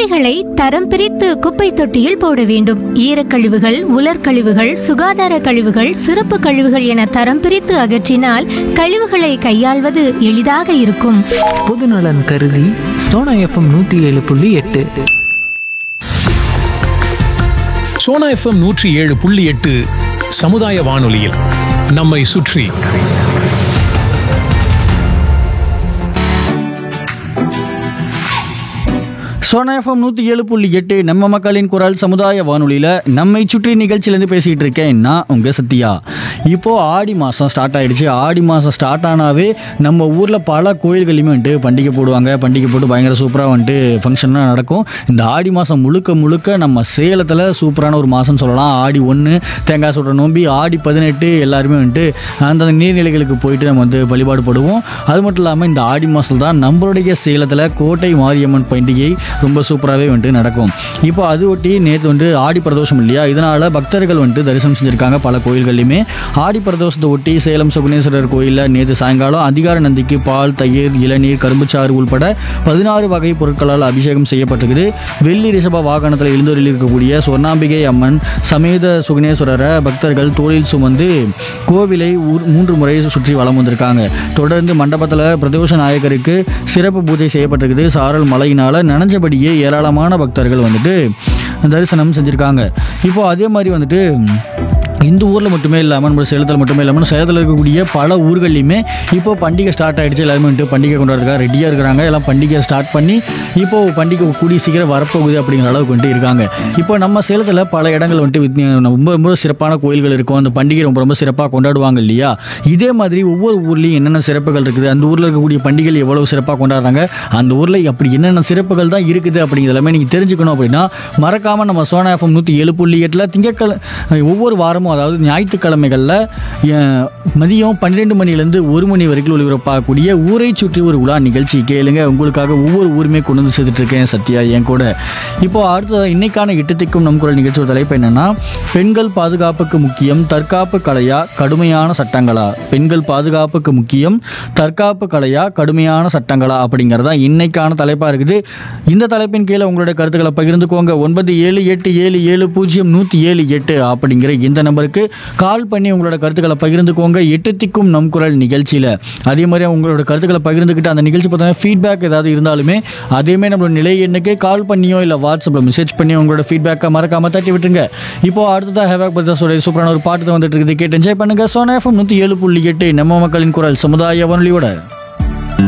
கழிவுகளை தரம் பிரித்து குப்பை தொட்டியில் போட வேண்டும் ஈரக்கழிவுகள் உலர்கழிவுகள் சுகாதார கழிவுகள் சிறப்பு கழிவுகள் என தரம் பிரித்து அகற்றினால் கழிவுகளை கையாள்வது எளிதாக இருக்கும் பொதுநலன் கருதி சோனா எஃப்எம் நூற்றி ஏழு புள்ளி எட்டு சோனா எஃப்எம் நூற்றி ஏழு புள்ளி எட்டு சமுதாய வானொலியில் நம்மை சுற்றி சோனா எஃப்எம் நூற்றி ஏழு புள்ளி எட்டு நம்ம மக்களின் குரல் சமுதாய வானொலியில் நம்மை சுற்றி நிகழ்ச்சியிலேருந்து பேசிகிட்டு இருக்கேன் நான் உங்கள் சத்யா இப்போது ஆடி மாதம் ஸ்டார்ட் ஆயிடுச்சு ஆடி மாதம் ஸ்டார்ட் ஆனாவே நம்ம ஊரில் பல கோயில்களையுமே வந்துட்டு பண்டிகை போடுவாங்க பண்டிகை போட்டு பயங்கர சூப்பராக வந்துட்டு ஃபங்க்ஷன்லாம் நடக்கும் இந்த ஆடி மாதம் முழுக்க முழுக்க நம்ம சேலத்தில் சூப்பரான ஒரு மாதம்னு சொல்லலாம் ஆடி ஒன்று தேங்காய் சுடுற நோம்பி ஆடி பதினெட்டு எல்லாருமே வந்துட்டு அந்த நீர்நிலைகளுக்கு போயிட்டு நம்ம வந்து வழிபாடு படுவோம் அது மட்டும் இல்லாமல் இந்த ஆடி மாதம் தான் நம்மளுடைய சேலத்தில் கோட்டை மாரியம்மன் பண்டிகை ரொம்ப சூப்பராகவே வந்துட்டு நடக்கும் இப்போ அது ஒட்டி நேற்று வந்து ஆடி பிரதோஷம் இல்லையா இதனால் பக்தர்கள் வந்துட்டு தரிசனம் செஞ்சுருக்காங்க பல கோயில்கள்லையுமே ஆடி பிரதோஷத்தை ஒட்டி சேலம் சுகுணேஸ்வரர் கோயிலில் நேற்று சாயங்காலம் அதிகார நந்திக்கு பால் தயிர் இளநீர் கரும்புச்சாறு உள்பட பதினாறு வகை பொருட்களால் அபிஷேகம் செய்யப்பட்டிருக்குது வெள்ளி ரிஷப வாகனத்தில் எழுந்தொரில் இருக்கக்கூடிய சொர்ணாம்பிகை அம்மன் சமேத சுகுணேஸ்வரரை பக்தர்கள் தோளில் சுமந்து கோவிலை ஊர் மூன்று முறை சுற்றி வலம் வந்திருக்காங்க தொடர்ந்து மண்டபத்தில் பிரதோஷ நாயகருக்கு சிறப்பு பூஜை செய்யப்பட்டிருக்குது சாரல் மழையினால் நனைஞ்சபடியே ஏராளமான பக்தர்கள் வந்துட்டு தரிசனம் செஞ்சுருக்காங்க இப்போ அதே மாதிரி வந்துட்டு இந்த ஊரில் மட்டுமே இல்லாமல் நம்ம சேலத்தில் மட்டுமே இல்லாமல் சேலத்தில் இருக்கக்கூடிய பல ஊர்கள்லையுமே இப்போ பண்டிகை ஸ்டார்ட் ஆகிடுச்சு எல்லாருமே வந்துட்டு பண்டிகை கொண்டாடுறதுக்காக ரெடியாக இருக்கிறாங்க எல்லாம் பண்டிகை ஸ்டார்ட் பண்ணி இப்போ பண்டிகை கூடிய சீக்கிரம் வரப்போகுது அப்படிங்கிற அளவுக்கு வந்துட்டு இருக்காங்க இப்போ நம்ம சேலத்தில் பல இடங்கள் வந்துட்டு வித்- ரொம்ப ரொம்ப சிறப்பான கோயில்கள் இருக்கும் அந்த பண்டிகை ரொம்ப ரொம்ப சிறப்பாக கொண்டாடுவாங்க இல்லையா இதே மாதிரி ஒவ்வொரு ஊர்லேயும் என்னென்ன சிறப்புகள் இருக்குது அந்த ஊரில் இருக்கக்கூடிய பண்டிகைகள் எவ்வளவு சிறப்பாக கொண்டாடுறாங்க அந்த ஊரில் அப்படி என்னென்ன சிறப்புகள் தான் இருக்குது அப்படிங்கிறது எல்லாமே நீங்கள் தெரிஞ்சுக்கணும் அப்படின்னா மறக்காமல் நம்ம சோனா எஃப்எம் நூற்றி ஏழு புள்ளி எட்டில் திங்கக்கிழமை ஒவ்வொரு வாரமும் அதாவது ஞாயிற்றுக்கிழமைகளில் அஹ், மதியம் பன்னிரெண்டு மணிலேருந்து ஒரு மணி வரைக்கும் ஒளிபரப்பாகக்கூடிய ஊரை சுற்றி ஒரு உலா நிகழ்ச்சி கேளுங்க உங்களுக்காக ஒவ்வொரு ஊருமே கொண்டு வந்து சேர்த்துட்டு இருக்கேன் சத்யா என் கூட இப்போ அடுத்த இன்னைக்கான எட்டுத்திக்கும் நம் குரல் நிகழ்ச்சியோட தலைப்பு என்னன்னா பெண்கள் பாதுகாப்புக்கு முக்கியம் தற்காப்பு கலையா கடுமையான சட்டங்களா பெண்கள் பாதுகாப்புக்கு முக்கியம் தற்காப்பு கலையா கடுமையான சட்டங்களா அப்படிங்கிறதா இன்னைக்கான தலைப்பாக இருக்குது இந்த தலைப்பின் கீழே உங்களுடைய கருத்துக்களை பகிர்ந்துக்கோங்க ஒன்பது ஏழு எட்டு ஏழு ஏழு பூஜ்ஜியம் நூற்றி ஏழு எட்டு அப்படிங்கிற இந்த நம்பருக்கு கால் பண்ணி உங்களோட கருத்துக்களை பகிர்ந்துக்கோங்க எட்டு திக்கும் நம் குரல் நிகழ்ச்சியில் அதே மாதிரி உங்களோட கருத்துக்களை பகிர்ந்துக்கிட்டு அந்த நிகழ்ச்சி பார்த்தீங்கன்னா ஃபீட்பேக் ஏதாவது இருந்தாலுமே அதேமாதிரி நம்மளோட நிலை எண்ணுக்கு கால் பண்ணியோ இல்லை வாட்ஸ்அப்பில் மெசேஜ் பண்ணி உங்களோட ஃபீட்பேக்கை மறக்காம தட்டி விட்டுருங்க இப்போ அடுத்ததாக ஹேவாக் பத்தி சூப்பரான ஒரு பாட்டு தான் வந்துட்டு இருக்குது கேட்டு என்ஜாய் பண்ணுங்க சோனா எஃப்எம் நூற்றி ஏழு புள்ளி எட்டு நம்ம மக்களின் குரல் சமுதாய வானொலியோட